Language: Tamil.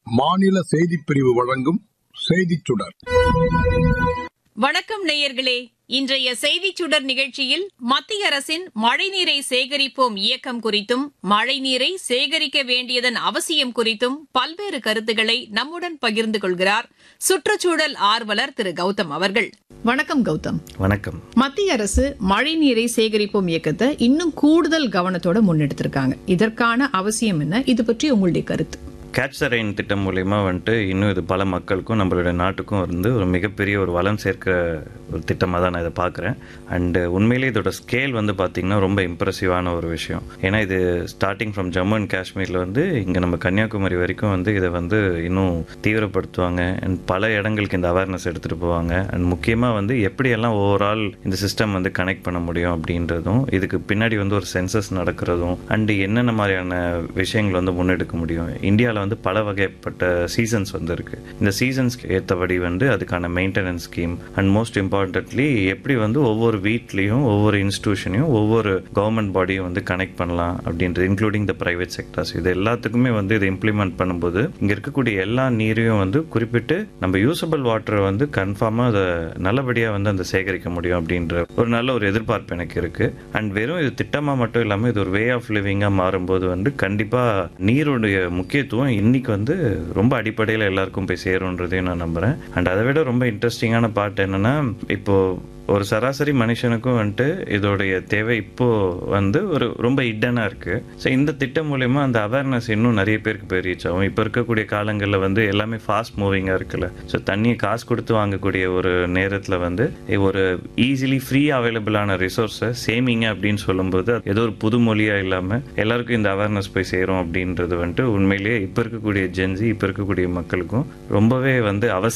மாநில செய்திப் பிரிவு வழங்கும் செய்திச் சுடர் வணக்கம் நேயர்களே இன்றைய செய்திச் சுடர் நிகழ்ச்சியில் மத்திய அரசின் மழைநீரை சேகரிப்போம் இயக்கம் குறித்தும் மழைநீரை சேகரிக்க வேண்டியதன் அவசியம் குறித்தும் பல்வேறு கருத்துக்களை நம்முடன் பகிர்ந்து கொள்கிறார் சுற்றுச்சூழல் ஆர்வலர் திரு கௌதம் அவர்கள் வணக்கம் கௌதம் வணக்கம் மத்திய அரசு மழைநீரை சேகரிப்போம் இயக்கத்தை இன்னும் கூடுதல் கவனத்தோட முன்னெடுத்திருக்காங்க இதற்கான அவசியம் என்ன இது பற்றி உங்களுடைய கருத்து கேட்ச் த ரெயின் திட்டம் மூலயமா வந்துட்டு இன்னும் இது பல மக்களுக்கும் நம்மளுடைய நாட்டுக்கும் வந்து ஒரு மிகப்பெரிய ஒரு வளம் சேர்க்க ஒரு திட்டமாக தான் நான் இதை பார்க்குறேன் அண்டு உண்மையிலே இதோட ஸ்கேல் வந்து பார்த்திங்கன்னா ரொம்ப இம்ப்ரெசிவான ஒரு விஷயம் ஏன்னா இது ஸ்டார்டிங் ஃப்ரம் ஜம்மு அண்ட் காஷ்மீரில் வந்து இங்கே நம்ம கன்னியாகுமரி வரைக்கும் வந்து இதை வந்து இன்னும் தீவிரப்படுத்துவாங்க அண்ட் பல இடங்களுக்கு இந்த அவேர்னஸ் எடுத்துகிட்டு போவாங்க அண்ட் முக்கியமாக வந்து எப்படியெல்லாம் ஓவரால் இந்த சிஸ்டம் வந்து கனெக்ட் பண்ண முடியும் அப்படின்றதும் இதுக்கு பின்னாடி வந்து ஒரு சென்சஸ் நடக்கிறதும் அண்டு என்னென்ன மாதிரியான விஷயங்கள் வந்து முன்னெடுக்க முடியும் இந்தியாவில் வந்து பல வகைப்பட்ட சீசன்ஸ் வந்து இருக்கு இந்த சீசன்ஸ்க்கு ஏற்றபடி வந்து அதுக்கான maintenance scheme and most importantly எப்படி வந்து ஒவ்வொரு வீட்லேயும் ஒவ்வொரு இன்ஸ்டியூஷனையும் ஒவ்வொரு கவர்மெண்ட் பாடியும் வந்து கனெக்ட் பண்ணலாம் அப்படின்றது இன்க்ளூடிங் த பிரைவேட் செக்டர்ஸ் இது எல்லாத்துக்குமே வந்து இதை இம்ப்ளிமெண்ட் பண்ணும்போது இங்கே இருக்கக்கூடிய எல்லா நீரையும் வந்து குறிப்பிட்டு நம்ம யூசபிள் வாட்டரை வந்து கன்ஃபார்மாக அதை நல்லபடியாக வந்து அந்த சேகரிக்க முடியும் அப்படின்ற ஒரு நல்ல ஒரு எதிர்பார்ப்பு எனக்கு இருக்கு அண்ட் வெறும் இது திட்டமாக மட்டும் இல்லாமல் இது ஒரு வே ஆஃப் லிவிங்காக மாறும்போது வந்து கண்டிப்பாக நீருடைய முக்கியத்துவம் இன்னைக்கு வந்து ரொம்ப அடிப்படையில் எல்லாருக்கும் போய் சேரும்ன்றதையும் நான் நம்புகிறேன் அண்ட் அதை விட ரொம்ப இன்ட்ரெஸ்டிங்கான பார்ட் என்னன்னா இப்போ ஒரு சராசரி மனுஷனுக்கும் வந்துட்டு இதோடைய தேவை இப்போ வந்து ஒரு ரொம்ப இடனாக இருக்கு ஸோ இந்த திட்டம் மூலயமா அந்த அவேர்னஸ் இன்னும் நிறைய பேருக்கு போய் ரீச் ஆகும் இப்போ இருக்கக்கூடிய காலங்களில் வந்து எல்லாமே ஃபாஸ்ட் மூவிங்காக இருக்குல்ல ஸோ தண்ணியை காசு கொடுத்து வாங்கக்கூடிய ஒரு நேரத்தில் வந்து ஒரு ஈஸிலி ஃப்ரீ அவைலபிளான ரிசோர்ஸை சேமிங்க அப்படின்னு சொல்லும்போது அது ஏதோ ஒரு புது மொழியாக இல்லாமல் எல்லாருக்கும் இந்த அவேர்னஸ் போய் சேரும் அப்படின்றது வந்துட்டு உண்மையிலேயே இப்போ இருக்கக்கூடிய ஜென்சி இப்போ இருக்கக்கூடிய மக்களுக்கும் ரொம்பவே வந்து அவசியம்